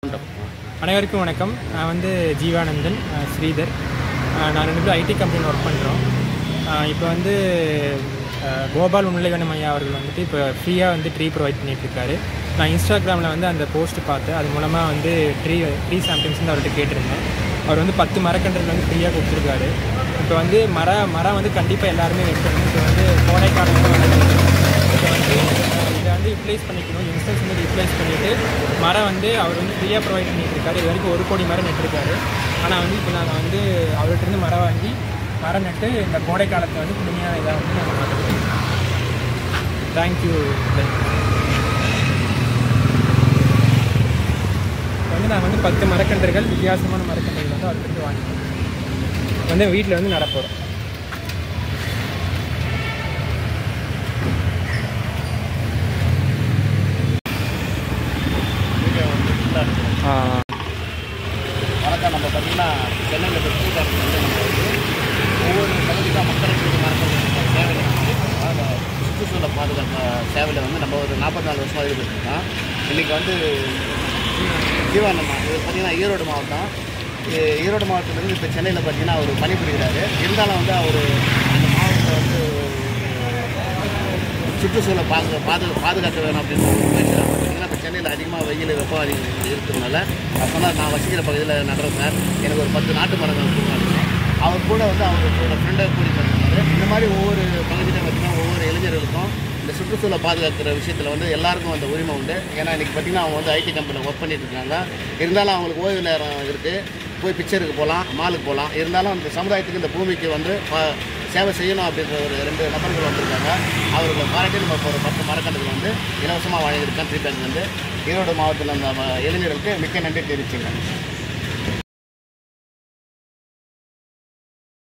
அனைவருக்கும் வணக்கம் நான் வந்து ஜீவானந்தன் அஹ் ஸ்ரீதர் அஹ் நான் ரெண்டு பேரும் ஐடி கம்பெனியில் ஒர்க் பண்ணுறோம் இப்போ வந்து அஹ் கோபால் முன்னிலைவனம் ஐயா அவர்கள் வந்துட்டு இப்போ ஃப்ரீயாக வந்து ட்ரீ ப்ரொவைட் பண்ணிகிட்ருக்காரு நான் இன்ஸ்டாகிராமில் வந்து அந்த போஸ்ட் பார்த்தேன் அது மூலமாக வந்து ட்ரீ ட்ரீ சாம்பிள்ஸ் வந்து அவர்கிட்ட கேட்டிருந்தேன் அவர் வந்து பத்து மரக்கன்றுகள் வந்து ஃப்ரீயாக கொடுத்துருக்காரு இப்போ வந்து மர மரம் வந்து கண்டிப்பாக எல்லாருமே வைக்கணும் இப்போ வந்து கோடைக்காலம் வந்து இப்போ வந்து இதை வந்து யூட்டிலைஸ் பண்ணிக்கணும் யங்ஸ்டர்ஸ் வந்து யூட்டிலைஸ் பண்ணிவிட்டு மரம் வந்து அவர் வந்து ஃப்ரீயாக ப்ரொவைட் பண்ணிட்டு இருக்காரு இது வரைக்கும் ஒரு கோடி மரம் நட்டிருக்காரு ஆனால் வந்து இப்போ நாங்கள் வந்து அவர்கிட்ட இருந்து மரம் வாங்கி மரம் நட்டு இந்த கோடை காலத்தை வந்து குளுமையான இதாக வந்து நாங்கள் மாற்றுறோம் தேங்க்யூ இப்போ வந்து நாங்கள் வந்து பத்து மரக்கன்றுகள் வித்தியாசமான மரக்கன்றுகள் வந்து அவர்கிட்ட இருந்து வாங்கிக்கிறோம் வந்து வீட்டில் வந்து நடப்போகிறோம் வணக்கம் நம்ம பார்த்தீங்கன்னா சென்னையில் இருக்க ஸ்கூல் வந்து நம்ம வந்து ஒவ்வொரு பகுதிக்காக மக்களுக்கு மரங்கள் சேவையில் வந்து அதாவது சுற்றுச்சூழல் பாதுகாப்பு சேவையில் வந்து நம்ம ஒரு நாற்பத்தி நாலு வருஷமாக ஈடுபட்டுருக்கோம் இன்றைக்கி வந்து ஜீவானம்மா இது பார்த்தீங்கன்னா ஈரோடு மாவட்டம் இது ஈரோடு மாவட்டத்துலேருந்து இப்போ சென்னையில் பார்த்தீங்கன்னா அவர் பணிபுரிகிறாரு இருந்தாலும் வந்து அவர் அந்த மாவட்டத்தை வந்து சுற்றுச்சூழலை பாது பாது பாதுகாக்க வேணும் அப்படின்னு ஒரு முயற்சியில் பார்த்தீங்கன்னா இப்போ சென்னையில் அதிகமாக வெயில் வெப்பம் அதிகம் இருக்கிறதுனால நான் சொன்னார் நான் வசிக்கிற பகுதியில் நடுறேன் சார் எனக்கு ஒரு பத்து நாட்டு மரங்கள் கொடுங்க அவர் கூட வந்து அவரோட ஃப்ரெண்டை கூடி பண்ணிருந்தாரு இந்த மாதிரி ஒவ்வொரு பகுதியிலும் பார்த்தீங்கன்னா ஒவ்வொரு இளைஞர்களுக்கும் இந்த சுற்றுச்சூழலை பாதுகாக்கிற விஷயத்தில் வந்து எல்லாருக்கும் அந்த உரிமை உண்டு ஏன்னா இன்றைக்கி பார்த்தீங்கன்னா அவங்க வந்து ஐடி கம்பெனியில் ஒர்க் பண்ணிட்டு இருக்காங்க இருந்தாலும் அவங்களுக்கு ஓய்வு நேரம் இருக்குது போய் பிக்சருக்கு போகலாம் மாலுக்கு போகலாம் இருந்தாலும் அந்த சமுதாயத்துக்கு இந்த பூமிக்கு வந்து ப- சேவை செய்யணும் அப்படின்ற ஒரு ரெண்டு நபர்கள் வந்திருக்காங்க அவர்களை பாராட்டி நம்ம இப்போ ஒரு பத்து மரக்கன்றுகள் வந்து இலவசமாக வழங்கியிருக்கேன் ட்ரீ பேங்க் வந்து ஈரோடு மாவட்டத்தில் அந்த ம- இளைஞர்களுக்கு மிக்க நன்றி தெரிவிச்சுங்க